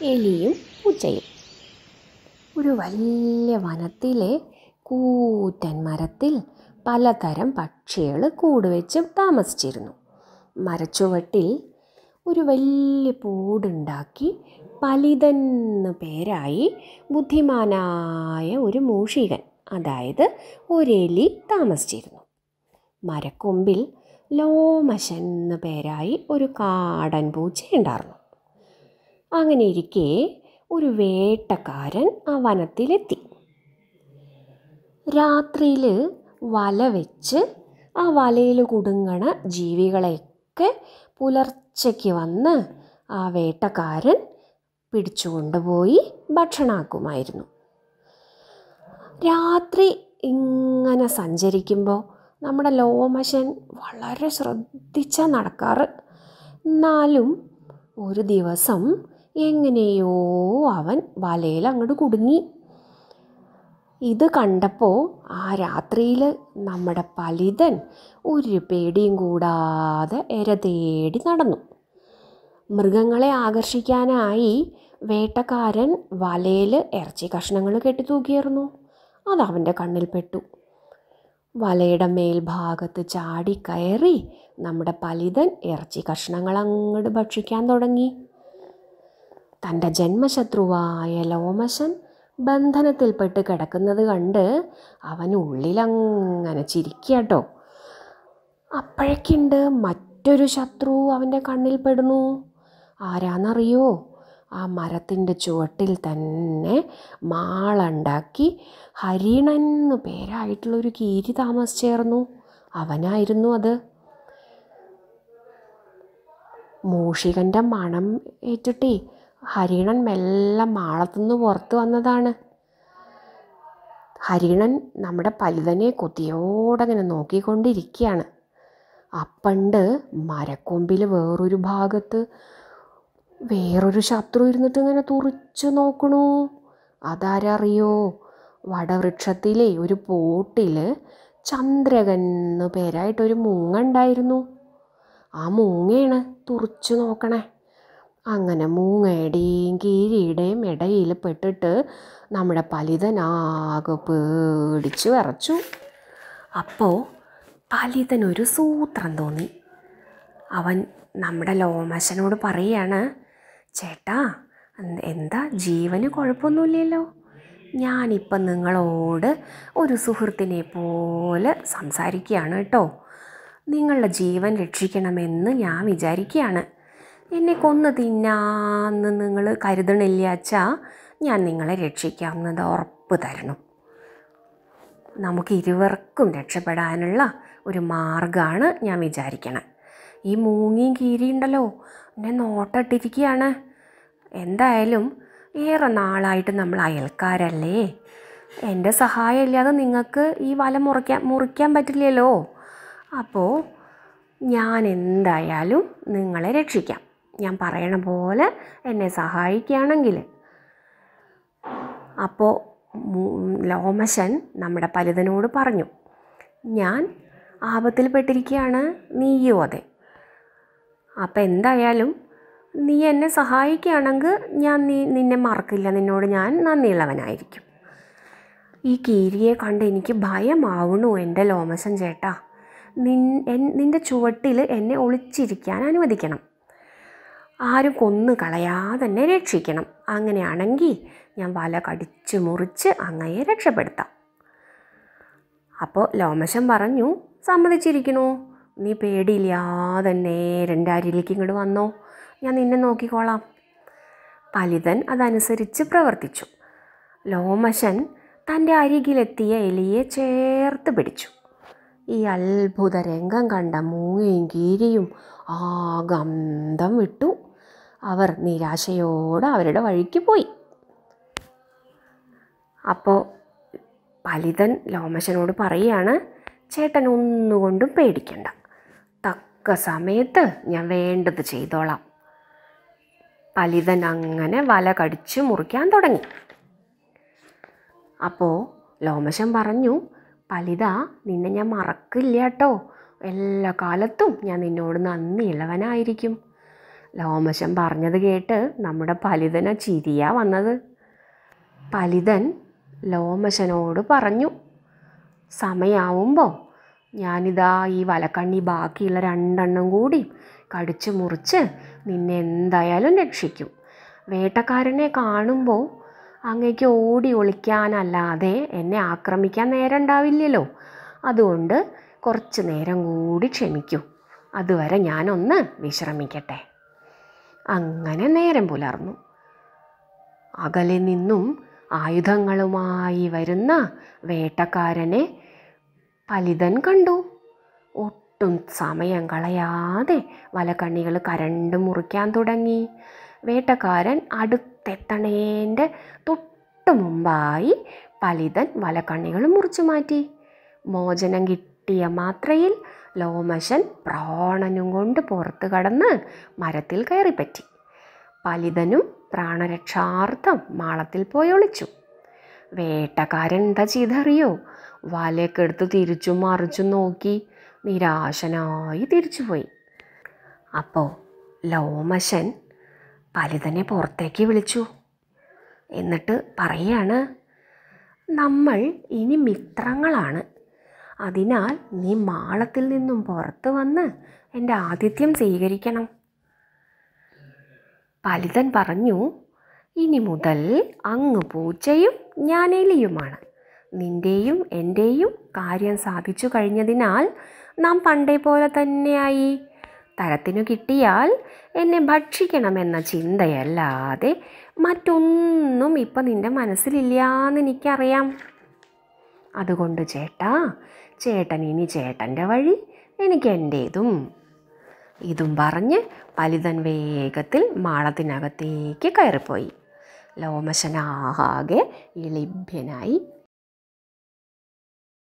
എലിയും പൂച്ചയും ഒരു വലിയ വനത്തിലെ കൂറ്റൻ മരത്തിൽ പലതരം പക്ഷികൾ കൂടുവെച്ച് താമസിച്ചിരുന്നു മരച്ചുവട്ടിൽ ഒരു വലിയ കൂടുണ്ടാക്കി പലിതെന്ന് പേരായി ബുദ്ധിമാനായ ഒരു മൂഷികൻ അതായത് ഒരെലി താമസിച്ചിരുന്നു മരക്കൊമ്പിൽ ലോമശൻ എന്ന് പേരായി ഒരു കാടൻ പൂച്ചയുണ്ടായിരുന്നു അങ്ങനെ ഇരിക്കെ ഒരു വേട്ടക്കാരൻ ആ വനത്തിലെത്തി രാത്രിയിൽ വല വെച്ച് ആ വലയിൽ കുടുങ്ങണ ജീവികളെയൊക്കെ പുലർച്ചയ്ക്ക് വന്ന് ആ വേട്ടക്കാരൻ പിടിച്ചുകൊണ്ടുപോയി ഭക്ഷണമാക്കുമായിരുന്നു രാത്രി ഇങ്ങനെ സഞ്ചരിക്കുമ്പോൾ നമ്മുടെ ലോമശൻ വളരെ ശ്രദ്ധിച്ചാൽ നടക്കാറ് എന്നാലും ഒരു ദിവസം എങ്ങനെയോ അവൻ വലയിൽ അങ്ങോട്ട് കുടുങ്ങി ഇത് കണ്ടപ്പോൾ ആ രാത്രിയിൽ നമ്മുടെ പലിതൻ ഒരു പേടിയും കൂടാതെ എര തേടി നടന്നു മൃഗങ്ങളെ ആകർഷിക്കാനായി വേട്ടക്കാരൻ വലയിൽ ഇറച്ചി കഷ്ണങ്ങൾ കെട്ടിത്തൂക്കിയായിരുന്നു അത് അവൻ്റെ കണ്ണിൽപ്പെട്ടു വലയുടെ മേൽഭാഗത്ത് ചാടിക്കയറി നമ്മുടെ പലിതൻ ഇറച്ചി കഷ്ണങ്ങൾ അങ്ങോട്ട് ഭക്ഷിക്കാൻ തുടങ്ങി തൻ്റെ ജന്മശത്രുവായ ലോമശൻ ബന്ധനത്തിൽപ്പെട്ട് കിടക്കുന്നത് കണ്ട് അവൻ ഉള്ളിലങ്ങനെ ചിരിക്കാട്ടോ അപ്പോഴേക്കുണ്ട് മറ്റൊരു ശത്രു അവൻ്റെ കണ്ണിൽ പെടുന്നു ആരാന്നറിയോ ആ മരത്തിൻ്റെ ചുവട്ടിൽ തന്നെ മാളുണ്ടാക്കി ഹരിണൻ എന്ന് പേരായിട്ടുള്ളൊരു കീരി താമസിച്ചേർന്നു അവനായിരുന്നു അത് മൂഷികൻ്റെ മണം ഏറ്റിട്ടേ ഹരിണൻ മെല്ലെ മാളത്തുനിന്ന് പുറത്ത് വന്നതാണ് ഹരിണൻ നമ്മുടെ പലിതനെ കൊതിയോടങ്ങനെ നോക്കിക്കൊണ്ടിരിക്കുകയാണ് അപ്പണ്ട് മരക്കൊമ്പിൽ വേറൊരു ഭാഗത്ത് വേറൊരു ശത്രു ഇരുന്നിട്ട് ഇങ്ങനെ തുറിച്ചു നോക്കണു അതാരറിയോ വടവൃക്ഷത്തിലെ ഒരു പോട്ടിൽ ചന്ദ്രകൻ എന്ന് പേരായിട്ടൊരു മൂങ്ങ ഉണ്ടായിരുന്നു ആ മൂങ്ങയാണ് തുറിച്ചു നോക്കണേ അങ്ങനെ മൂങ്ങയുടെയും കീരിയുടെയും ഇടയിൽ പെട്ടിട്ട് നമ്മുടെ പലിതനാകെ പേടിച്ചു വിറച്ചു അപ്പോൾ പലിതനൊരു സൂത്രം തോന്നി അവൻ നമ്മുടെ ലോമശനോട് പറയാണ് ചേട്ടാ എന്ത്- എന്താ ജീവന് കുഴപ്പമൊന്നുമില്ലല്ലോ ഞാനിപ്പം നിങ്ങളോട് ഒരു സുഹൃത്തിനെ പോലെ സംസാരിക്കുകയാണ് കേട്ടോ നിങ്ങളുടെ ജീവൻ രക്ഷിക്കണമെന്ന് ഞാൻ വിചാരിക്കുകയാണ് എന്നെ കൊന്ന് തിന്നാന്ന് നിങ്ങൾ കരുതണില്ല അച്ഛാ ഞാൻ നിങ്ങളെ രക്ഷിക്കാമെന്നത് ഉറപ്പ് തരണം നമുക്ക് ഇരുവർക്കും രക്ഷപ്പെടാനുള്ള ഒരു മാർഗമാണ് ഞാൻ വിചാരിക്കണത് ഈ മൂങ്ങിയും കീരിയുണ്ടല്ലോ എന്നെ നോട്ടിട്ടിരിക്കുകയാണ് എന്തായാലും ഏറെ നാളായിട്ട് നമ്മൾ അയൽക്കാരല്ലേ എൻ്റെ സഹായം ഇല്ലാതെ നിങ്ങൾക്ക് ഈ വല മുറിക്കാൻ മുറിക്കാൻ പറ്റില്ലല്ലോ അപ്പോൾ ഞാൻ എന്തായാലും നിങ്ങളെ രക്ഷിക്കാം ഞാൻ പറയണ പോലെ എന്നെ സഹായിക്കുകയാണെങ്കിൽ അപ്പോൾ ലോമശൻ നമ്മുടെ പലിതനോട് പറഞ്ഞു ഞാൻ ആപത്തിൽപ്പെട്ടിരിക്കുകയാണ് നീയും അതെ അപ്പം എന്തായാലും നീ എന്നെ സഹായിക്കുകയാണെങ്കിൽ ഞാൻ നീ നിന്നെ മറക്കില്ല നിന്നോട് ഞാൻ നന്ദിയുള്ളവനായിരിക്കും ഈ കീരിയെ കണ്ട് എനിക്ക് ഭയമാവണു എൻ്റെ ലോമശൻ ചേട്ടാ നിൻ എൻ നിൻ്റെ ചുവട്ടിൽ എന്നെ ഒളിച്ചിരിക്കാൻ അനുവദിക്കണം ആരും കൊന്നു കളയാതെ എന്നെ രക്ഷിക്കണം അങ്ങനെയാണെങ്കിൽ ഞാൻ വല കടിച്ച് മുറിച്ച് അങ്ങയെ രക്ഷപ്പെടുത്താം അപ്പോൾ ലോമശൻ പറഞ്ഞു സമ്മതിച്ചിരിക്കണു നീ പേടിയില്ലാതെ നേരെ എൻ്റെ അരിയിലേക്ക് ഇങ്ങോട്ട് വന്നോ ഞാൻ നിന്നെ നോക്കിക്കോളാം പലിതൻ അതനുസരിച്ച് പ്രവർത്തിച്ചു ലോമശൻ തൻ്റെ അരികിലെത്തിയ എലിയെ ചേർത്ത് പിടിച്ചു ഈ അത്ഭുത രംഗം കണ്ട മൂങ്ങയും കീരിയും ആകെ അന്തം വിട്ടു അവർ നിരാശയോടെ അവരുടെ വഴിക്ക് പോയി അപ്പോൾ പലിതൻ ലോമശനോട് പറയാണ് ചേട്ടൻ ഒന്നുകൊണ്ടും പേടിക്കണ്ട തക്ക സമയത്ത് ഞാൻ വേണ്ടത് ചെയ്തോളാം പലിതൻ അങ്ങനെ വല കടിച്ച് മുറിക്കാൻ തുടങ്ങി അപ്പോൾ ലോമശൻ പറഞ്ഞു പലിത നിന്നെ ഞാൻ മറക്കില്ല കേട്ടോ എല്ലാ കാലത്തും ഞാൻ നിന്നോട് നന്ദിയുള്ളവനായിരിക്കും ലോമശൻ പറഞ്ഞത് കേട്ട് നമ്മുടെ പലിതന ചിരിയാ വന്നത് പലിതൻ ലോമശനോട് പറഞ്ഞു സമയാവുമ്പോൾ ഞാനിതാ ഈ വലക്കണ്ണി ബാക്കിയുള്ള രണ്ടെണ്ണം കൂടി കടിച്ചു മുറിച്ച് നിന്നെ എന്തായാലും രക്ഷിക്കും വേട്ടക്കാരനെ കാണുമ്പോൾ അങ്ങേക്ക് ഓടി ഒളിക്കാനല്ലാതെ എന്നെ ആക്രമിക്കാൻ നേരം ഉണ്ടാവില്ലല്ലോ അതുകൊണ്ട് കുറച്ച് നേരം കൂടി ക്ഷമിക്കൂ അതുവരെ ഞാനൊന്ന് വിശ്രമിക്കട്ടെ അങ്ങനെ നേരം പുലർന്നു അകലെ നിന്നും ആയുധങ്ങളുമായി വരുന്ന വേട്ടക്കാരനെ പലിതൻ കണ്ടു ഒട്ടും സമയം കളയാതെ വലക്കണ്ണികൾ കരണ്ട് മുറിക്കാൻ തുടങ്ങി വേട്ടക്കാരൻ അടുത്തെത്തണേൻ്റെ തൊട്ട് മുമ്പായി പലിതൻ വലക്കണ്ണികൾ മുറിച്ചു മാറ്റി മോചനം കിട്ടിയ മാത്രയിൽ ലോമശൻ പ്രാണനും കൊണ്ട് പുറത്ത് കടന്ന് മരത്തിൽ കയറിപ്പറ്റി പലിതനും പ്രാണരക്ഷാർത്ഥം മാളത്തിൽ പോയി ഒളിച്ചു വേട്ടക്കാരൻ എന്താ ചെയ്തറിയോ വലയൊക്കെ എടുത്ത് തിരിച്ചും മറിച്ചും നോക്കി നിരാശനായി തിരിച്ചുപോയി അപ്പോൾ ലോമശൻ പലിതനെ പുറത്തേക്ക് വിളിച്ചു എന്നിട്ട് പറയാണ് നമ്മൾ ഇനി മിത്രങ്ങളാണ് അതിനാൽ നീ മാളത്തിൽ നിന്നും പുറത്ത് വന്ന് എൻ്റെ ആതിഥ്യം സ്വീകരിക്കണം പലിതൻ പറഞ്ഞു ഇനി മുതൽ അങ്ങ് പൂച്ചയും ഞാൻ എലിയുമാണ് നിൻ്റെയും എൻ്റെയും കാര്യം സാധിച്ചു കഴിഞ്ഞതിനാൽ നാം പണ്ടേ പോലെ തന്നെയായി തരത്തിനു കിട്ടിയാൽ എന്നെ ഭക്ഷിക്കണമെന്ന ചിന്തയല്ലാതെ മറ്റൊന്നും ഇപ്പം നിൻ്റെ മനസ്സിലില്ലാന്ന് എനിക്കറിയാം അതുകൊണ്ട് ചേട്ടാ ചേട്ടൻ ഇനി ചേട്ടൻ്റെ വഴി എനിക്ക് എൻ്റേതും ഇതും പറഞ്ഞ് പലിതൻ വേഗത്തിൽ മാളത്തിനകത്തേക്ക് കയറിപ്പോയി ലോമശനാകെ ഇളിഭ്യനായി